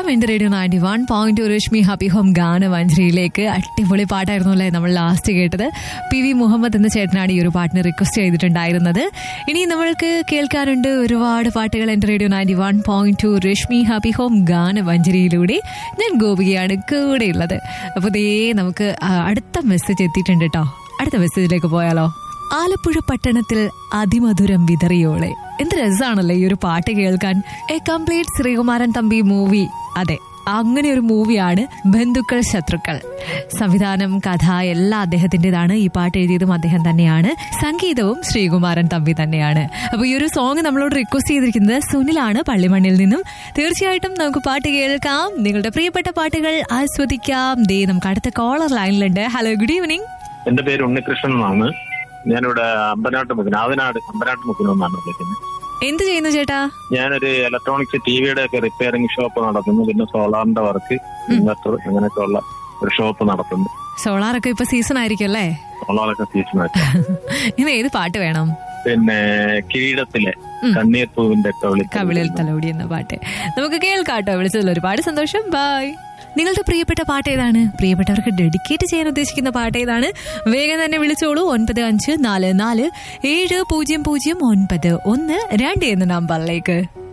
കേൾക്കാം എന്റെ radio ninety one point Rashmi happy home ഗാനമഞ്ജരിയിലേക്ക് അടിപൊളി പാട്ടായിരുന്നു അല്ലേ നമ്മൾ ലാസ്റ്റ് കേട്ടത് പി വി മുഹമ്മദ് എന്ന ചേട്ടനാണ് ഈ ഒരു പാട്ടിന് റിക്വസ്റ്റ് ചെയ്തിട്ടുണ്ടായിരുന്നത് ഇനി നമ്മൾക്ക് കേൾക്കാനുണ്ട് ഒരുപാട് പാട്ടുകൾ എന്റെ radio ninety one point two Rashmi happy home ഗാനമഞ്ജരിയിലൂടെ ഞാൻ ഗോപികയാണ് കൂടെയുള്ളത് അപ്പോൾ ദേ നമുക്ക് ആ, അടുത്ത മെസ്സേജ് എത്തിയിട്ടുണ്ട് കേട്ടോ അടുത്ത മെസ്സേജിലേക്ക് പോയാലോ ആലപ്പുഴ പട്ടണത്തിൽ അതിമധുരം വിതറിയോളെ എന്ത് രസമാണല്ലേ ഈ ഒരു പാട്ട് കേൾക്കാൻ a complete Sreekumaran Thampi movie അതെ അങ്ങനെ ഒരു മൂവിയാണ് ബന്ധുക്കൾ ശത്രുക്കൾ സംവിധാനം കഥ എല്ലാം അദ്ദേഹത്തിൻ്റെതാണ് ഈ പാട്ട് എഴുതിയതും അദ്ദേഹം തന്നെയാണ് സംഗീതവും ശ്രീകുമാരൻ തമ്പി തന്നെയാണ് അപ്പൊ ഈ ഒരു സോങ് നമ്മളോട് റിക്വസ്റ്റ് ചെയ്തിരിക്കുന്നത് സുനിലാണ് പള്ളിമണ്ണിൽ നിന്നും തീർച്ചയായിട്ടും നമുക്ക് പാട്ട് കേൾക്കാം നിങ്ങളുടെ പ്രിയപ്പെട്ട പാട്ടുകൾ ആസ്വദിക്കാം ദേ നമുക്ക് അടുത്ത കോളർ ലൈനിലുണ്ട് ഹലോ ഗുഡ് ഈവനിങ് എന്റെ പേര് ഉണ്ണികൃഷ്ണൻ എന്നാണ് ഞാനിവിടെ അമ്പനാട്ട് മുക്കിന് ആവനാട് അമ്പനാട്ട് മുക്കിന് എന്നാണ് വിളിക്കുന്നത് എന്ത് ചെയ്യുന്നു ചേട്ടാ ഞാനൊരു ഇലക്ട്രോണിക്സ് ടിവിയുടെ ഒക്കെ റിപ്പയറിംഗ് ഷോപ്പ് നടത്തുന്നു പിന്നെ സോളാറിന്റെ വർക്ക് ഇൻവെർട്ടർ അങ്ങനെയൊക്കെ ഉള്ള ഒരു ഷോപ്പ് നടത്തുന്നു സോളാറൊക്കെ ഇപ്പൊ സീസൺ ആയിരിക്കും അല്ലേ സോളാറൊക്കെ സീസൺ ആയിട്ട് ഇനി ഏത് പാട്ട് വേണം പിന്നെ കിരീടത്തിലെ ഉം. കണ്ണീർ പൂവിന്റെ ഒക്കെ കവിളിൽ വിളിക്കുന്നത് തലോടി എന്ന പാട്ട് നമുക്ക് കേൾക്കാട്ടോ വിളിച്ചതിൽ ഒരുപാട് സന്തോഷം ബൈ നിങ്ങളുടെ പ്രിയപ്പെട്ട പാട്ട് ഏതാണ് പ്രിയപ്പെട്ടവർക്ക് ഡെഡിക്കേറ്റ് ചെയ്യാൻ ഉദ്ദേശിക്കുന്ന പാട്ട് ഏതാണ് വേഗം തന്നെ വിളിച്ചോളൂ ഒൻപത് അഞ്ച് നാല് നാല് ഏഴ് പൂജ്യം പൂജ്യം ഒൻപത് ഒന്ന് രണ്ട് എന്ന നമ്പറിലേക്ക്